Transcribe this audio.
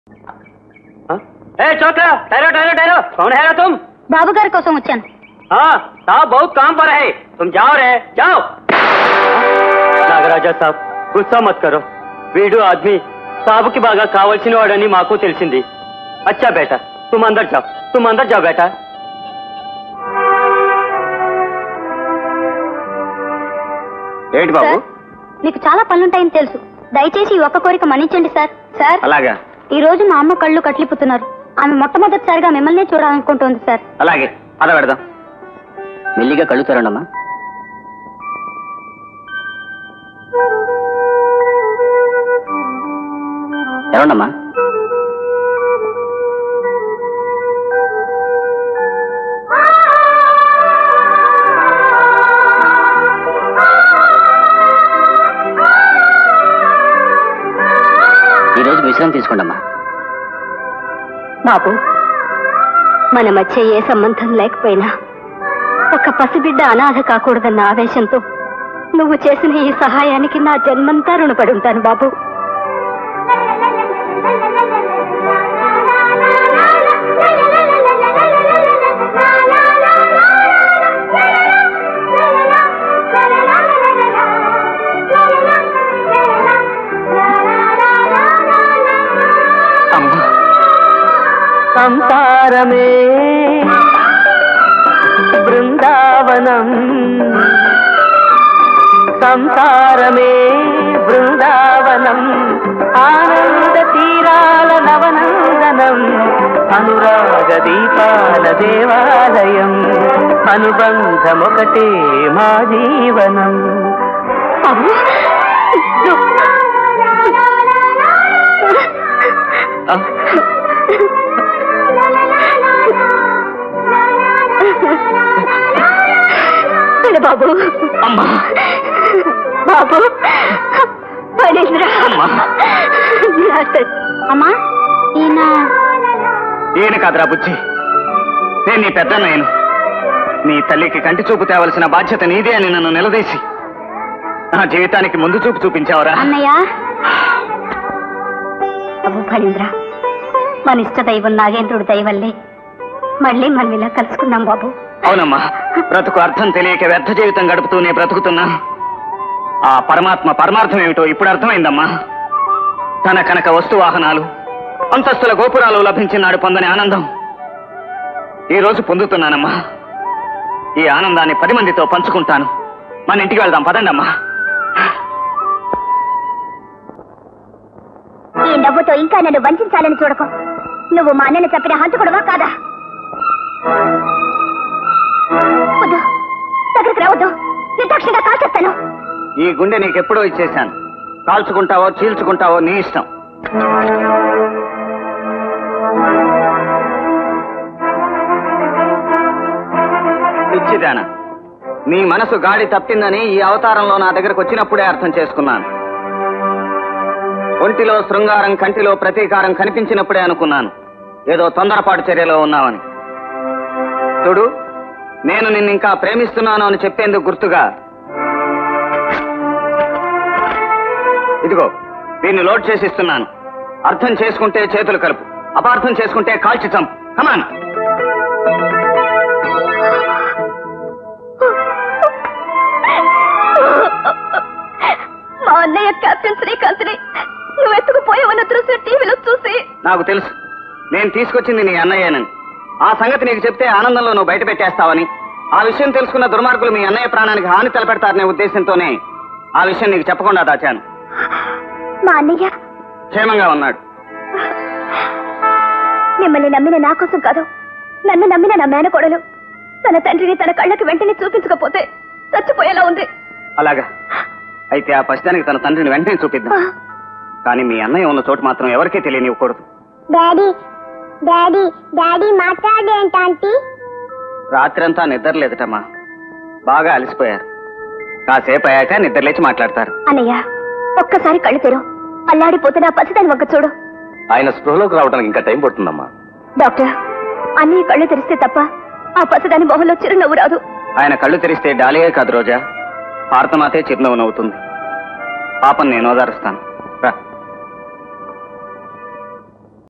ए चौथा ठहरो ठहरो ठहरो कौन है तुम బాబు గారి కోసం వచ్చాను हाँ साहब बहुत काम पर है तुम जाओ रे जाओ నాగరాజా సాబ్ గుస్సా మత్ కరో వీడు ఆద్మీ సాబుకి బాగా కావలసిన వాడని మాకు తెలిసింది అచ్చా బేటా తుమ్ అందర్ జావ్ తుమ్ అందర్ జావ్ బేటా ఏంటి బాబు సార్, మీకు చాలా పనులుంటాయని తెలుసు దయచేసి ఈ ఒక్క కోరిక మన్నించండి సార్ సార్ అలాగా ఈ రోజు మా అమ్మ కళ్ళు కట్లిపుతున్నారు ఆమె మొట్టమొదటిసారిగా మిమ్మల్నే చూడాలనుకుంటోంది సార్ అలాగే అద పెడదాం మెల్లిగా కళ్ళు తెరండమ్మా ఎరండమ్మా ఈరోజు విశ్రాంతి తీసుకోండమ్మా బాబు మన మధ్య ఏ సంబంధం లేకపోయినా ఒక పసిబిడ్డ అనాథ కాకూడదన్న ఆవేశంతో నువ్వు చేసిన ఈ సహాయానికి నా జన్మంతా రుణపడి ఉంటాను బాబు అమ్మా సంసారమే బృందావనం సంసారమే బృందావనం ఆనంద తీరాల నవనందనం అనురాగ దీపాల దేవాలయం అనుబంధమొకటే మా జీవనం బాబు విను బాబు అమ్మా బాబు పడేంద్ర అమ్మా. అమ్మా ఈయన ఈయన కాదురా బుజ్జి నేను నీ పెద్ద నేను నీ తల్లికి కంటి చూపు తేవలసిన బాధ్యత నీదే అని నన్ను నిలదీసి నా జీవితానికి ముందు చూపు చూపించావురా అన్నయ్య బాబు ఫణీంద్ర మన ఇష్ట దైవం నాగేంద్రుడి దయవల్లే మళ్ళీ మనం ఇలా కలుసుకున్నాం బాబు అవునమ్మా బ్రతుకు అర్థం తెలియక వ్యర్థ జీవితం గడుపుతూనే బ్రతుకుతున్నా ఆ పరమాత్మ పరమార్థం ఏమిటో ఇప్పుడు అర్థమైందమ్మా తన కనుక వస్తు వాహనాలు అంతస్తుల గోపురాలు లభించినాడు పొందని ఆనందం ఈ రోజు పొందుతున్నానమ్మా ఈ ఆనందాన్ని పది మందితో పంచుకుంటాను మన ఇంటికి వెళ్దాం పదండమ్మా ఈ నవ్వుతో ఇంకా నన్ను వంచాలని చూడకు నువ్వు మా అన్నను చెప్పిన హంతకుడువా కాదా వద్దు దగ్గరికి రావద్దు నిర్దాక్షిణ్యంగా కాల్చేస్తాను ఈ గుండె నీకెప్పుడో ఇచ్చేశాను కాల్చుకుంటావో చీల్చుకుంటావో నీ ఇష్టం పిచ్చిదానా నీ మనసు గాడి తప్పిందని ఈ అవతారంలో నా దగ్గరకు వచ్చినప్పుడే అర్థం చేసుకున్నాను ఒంటిలో శృంగారం కంటిలో ప్రతీకారం కనిపించినప్పుడే అనుకున్నాను ఏదో తొందరపాటు చర్యలో ఉన్నావని చూడు నేను నిన్ను ఇంకా ప్రేమిస్తున్నాను అని చెప్పేందుకు గుర్తుగా ఇదిగో దీన్ని లోడ్ చేసి ఇస్తున్నాను అర్థం చేసుకుంటే చేతులు కలుపు అపార్థం చేసుకుంటే కాల్చి చంపు కమాన్ మా అన్నయ్య కెప్టెన్ శ్రీకాంత్ని నువ్వు ఎత్తుకుపోయి ఉన్న దృశ్యం టీవీలో చూసి నాకు తెలుసు నేను తీసుకొచ్చింది నీ అన్నయ్యనని ఆ సంగతి నీకు చెప్తే ఆనందంలో నువ్వు బయట పెట్టేస్తావని ఆ విషయం తెలుసుకున్న దుర్మార్గులు మీ అన్నయ్య ప్రాణానికి హాని తలపెడతారనే ఉద్దేశంతోనే ఆ విషయం నీకు చెప్పకుండా దాచాను మా అన్నయ్య క్షేమంగా ఉన్నాడు మిమ్మల్ని నమ్మిన నా కోసం కాదు నన్ను నమ్మిన నా మేనకోడలు తన తండ్రిని తన కళ్ళకి వెంటనే చూపించకపోతే చచ్చిపోయేలా ఉంది అలాగా అయితే ఆ పసిదానికి తన తండ్రిని వెంటనే చూపిద్దాం కానీ మీ అన్నయ్య ఉన్న చోటు మాత్రం ఎవరికీ తెలియనివ్వకూడదు డాడీ డాడీ డాడీ మాట్లాడేంటి రాత్రంతా నిద్రలేదటమ్మా బాగా అలసిపోయారు కాసేపు అయ్యాక నిద్రలేచి మాట్లాడతారు అన్నయ్య ఒక్కసారి కళ్ళు తెరు అల్లాడిపోతే నా పసిదాని ఒక్క చూడు ఆయన స్పృహలోకి రావడానికి ఇంకా టైం పడుతుందమ్మా డాక్టర్ అన్నయ్య కళ్ళు తెరిస్తే తప్ప ఆ పసిదాని మొహంలో చిరునవ్వు రాదు ఆయన కళ్ళు తెరిస్తే డాలియే కాదు రోజా భారతమాతే చిరునవ్వు నవ్వుతుంది పాపం నేను ఓదారుస్తాను